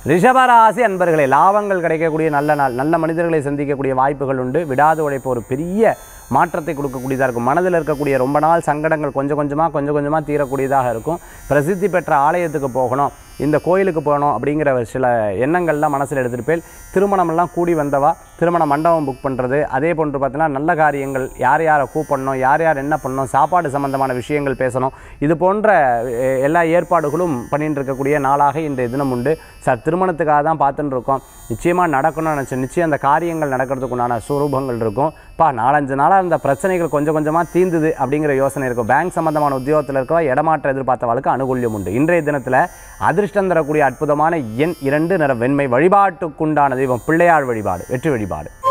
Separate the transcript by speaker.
Speaker 1: ரிஷபராசி அன்பர்களே லாபங்கள் கிடைக்கக்கூடிய நல்ல நாள் நல்ல மனிதர்களை சந்திக்கக்கூடிய வாய்ப்புகள் உண்டு விடாது உழைப்பு ஒரு பெரிய மாற்றத்தை கொடுக்கக்கூடியதாக இருக்கும் மனதில் இருக்கக்கூடிய ரொம்ப நாள் சங்கடங்கள் கொஞ்சம் கொஞ்சமாக கொஞ்சம் கொஞ்சமாக தீரக்கூடியதாக இருக்கும் பிரசித்தி பெற்ற ஆலயத்துக்கு போகணும் இந்த கோயிலுக்கு போகணும் அப்படிங்கிற ஒரு சில எண்ணங்கள்லாம் மனசில் எடுத்துகிட்டு போய் திருமணமெல்லாம் கூடி வந்தவா திருமண மண்டபம் புக் பண்ணுறது அதே போன்று பார்த்தீங்கன்னா நல்ல காரியங்கள் யார் யாரை கூப்பிடணும் யார் யார் என்ன பண்ணணும் சாப்பாடு சம்பந்தமான விஷயங்கள் பேசணும் இது போன்ற அஹ், எல்லா ஏற்பாடுகளும் பண்ணிட்டு இருக்கக்கூடிய நாளாக இன்றைய தினம் உண்டு சார் திருமணத்துக்காக தான் பார்த்துட்டு இருக்கோம் நிச்சயமாக நடக்கணும்னு நினச்சேன் நிச்சயம் அந்த காரியங்கள் நடக்கிறதுக்கு உண்டான சுரூபங்கள் இருக்கும் பா நாலஞ்சு நாளாக அந்த பிரச்சனைகள் கொஞ்சம் கொஞ்சமாக தீந்துது அப்படிங்கிற யோசனை இருக்கும் பேங்க் சம்பந்தமான உத்தியோகத்தில் இருக்கவா இடமாற்ற எதிர்பார்த்தவளுக்கு அனுகூல்யம் உண்டு இன்றைய தினத்தில் அதிர்ஷ்டம் தரக்கூடிய அற்புதமான எண் இரண்டு நிற வெண்மை வழிபாட்டுக்குண்டான தெய்வம் பிள்ளையார் வழிபாடு வெற்றி வழிபாடு